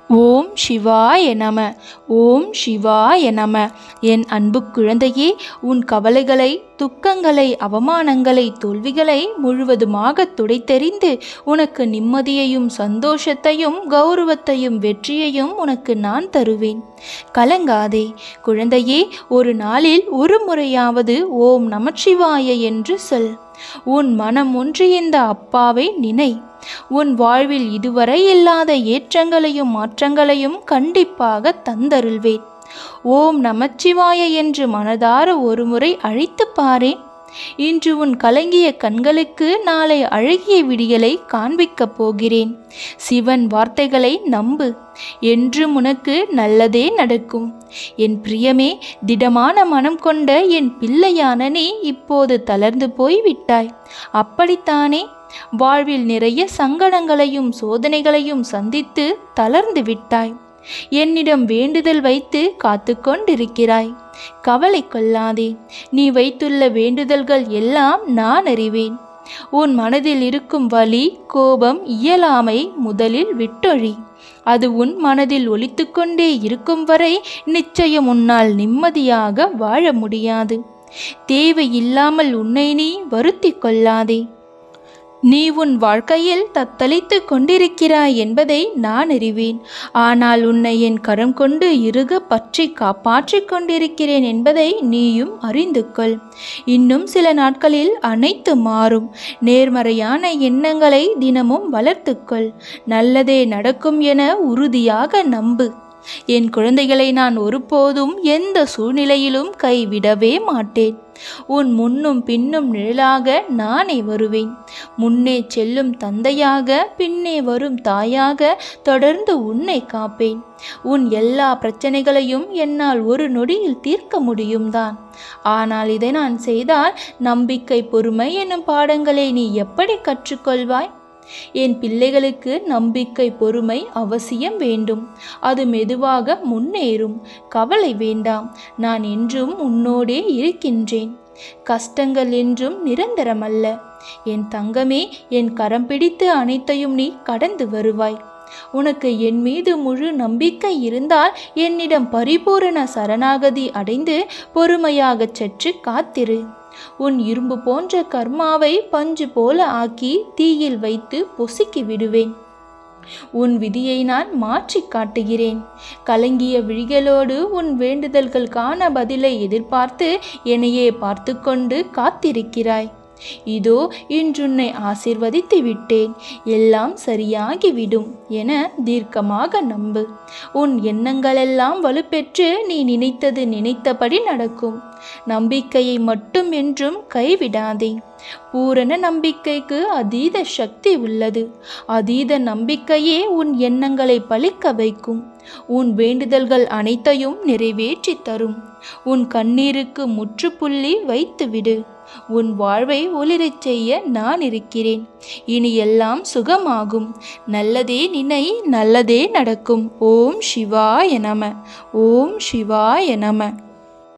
ஓம் சிவாய நம ஓம் சிவாய நம என் அன்பு குழந்தையே உன் கவலைகளை துக்கங்களை அவமானங்களை தோல்விகளை முழுவதுமாக துடைத்தெறிந்து உனக்கு நிம்மதியையும் சந்தோஷத்தையும் கௌரவத்தையும் வெற்றியையும் உனக்கு நான் தருவேன் கலங்காதே குழந்தையே ஒரு நாளில் ஒரு முறையாவது ஓம் நமச்சிவாய என்று சொல் உன் மனம் ஒன்றியந்த அப்பாவை நினை உன் வாழ்வில் இதுவரை இல்லாத ஏற்றங்களையும் மாற்றங்களையும் கண்டிப்பாக தந்தருள்வேன் ஓம் நமச்சிவாய என்று மனதார ஒருமுறை அழைத்து பாரேன் இன்று உன் கலங்கிய கண்களுக்கு நாளை அழகிய விடியலை காண்பிக்கப் போகிறேன் சிவன் வார்த்தைகளை நம்பு என்றும் உனக்கு நல்லதே நடக்கும் என் பிரியமே திடமான மனம் கொண்ட என் பிள்ளையான நீ இப்போது தளர்ந்து போய் விட்டாய் அப்படித்தானே வாழ்வில் நிறைய சங்கடங்களையும் சோதனைகளையும் சந்தித்து தளர்ந்து விட்டாய் என்னிடம் வேண்டுதல் வைத்து காத்து கொண்டிருக்கிறாய் கவலை கொள்ளாதே நீ வைத்துள்ள வேண்டுதல்கள் எல்லாம் நான் அறிவேன் உன் மனதில் இருக்கும் வலி கோபம் இயலாமை முதலில் விட்டொழி அது உன் மனதில் ஒலித்துக்கொண்டே இருக்கும் வரை நிச்சயம் உன்னால் நிம்மதியாக வாழ முடியாது தேவையில்லாமல் உன்னை நீ வருத்தி கொள்ளாதே நீ உன் வாழ்க்கையில் தத்தளித்து கொண்டிருக்கிறாய் என்பதை நான் அறிவேன் ஆனால் உன்னை என் கரம் கொண்டு இறுக பற்றி காப்பாற்றிக் கொண்டிருக்கிறேன் என்பதை நீயும் அறிந்து கொள் இன்னும் சில நாட்களில் அனைத்து மாறும் நேர்மறையான எண்ணங்களை தினமும் வளர்த்துக்கொள் நல்லதே நடக்கும் என உறுதியாக நம்பு என் குழந்தைகளை நான் ஒருபோதும் எந்த சூழ்நிலையிலும் கைவிடவே மாட்டேன் உன் முன்னும் பின்னும் நிழலாக நானே வருவேன் முன்னே செல்லும் தந்தையாக பின்னே வரும் தாயாக தொடர்ந்து உன்னை காப்பேன் உன் எல்லா பிரச்சனைகளையும் என்னால் ஒரு நொடியில் தீர்க்க முடியும் தான் ஆனால் இதை நான் செய்தால் நம்பிக்கை பொறுமை என்னும் பாடங்களை நீ எப்படி கற்றுக்கொள்வாய் என் பிள்ளைகளுக்கு நம்பிக்கை பொறுமை அவசியம் வேண்டும் அது மெதுவாக முன்னேறும் கவலை வேண்டாம் நான் என்றும் உன்னோடே இருக்கின்றேன் கஷ்டங்கள் என்றும் நிரந்தரமல்ல என் தங்கமே என் கரம் பிடித்து அனைத்தையும் நீ கடந்து வருவாய் உனக்கு என் மீது முழு நம்பிக்கை இருந்தால் என்னிடம் பரிபூரண சரணாகதி அடைந்து பொறுமையாகச் சற்று காத்திரு உன் இரும்பு போன்ற கர்மாவை பஞ்சு போல ஆக்கி தீயில் வைத்து பொசுக்கி விடுவேன் உன் விதியை நான் மாற்றி காட்டுகிறேன் கலங்கிய விழிகளோடு உன் வேண்டுதல்களுக்கான பதிலை எதிர்பார்த்து என்னையே பார்த்து கொண்டு காத்திருக்கிறாய் இதோ இன்றுன்னை ஆசிர்வதித்து விட்டேன் எல்லாம் சரியாகிவிடும் என தீர்க்கமாக நம்பு உன் எண்ணங்களெல்லாம் வலுப்பெற்று நீ நினைத்தது நினைத்தபடி நடக்கும் நம்பிக்கையை மட்டும் என்றும் கைவிடாதே பூரண நம்பிக்கைக்கு அதீத சக்தி உள்ளது அதீத நம்பிக்கையே உன் எண்ணங்களை பலிக்க வைக்கும் உன் வேண்டுதல்கள் அனைத்தையும் நிறைவேற்றி தரும் உன் கண்ணீருக்கு முற்றுப்புள்ளி வைத்துவிடு உன் வாழ்வை ஒளிரச் செய்ய நான் இருக்கிறேன் இனி எல்லாம் சுகமாகும் நல்லதே நினை நல்லதே நடக்கும் ஓம் சிவாய நம ஓம் சிவாய நம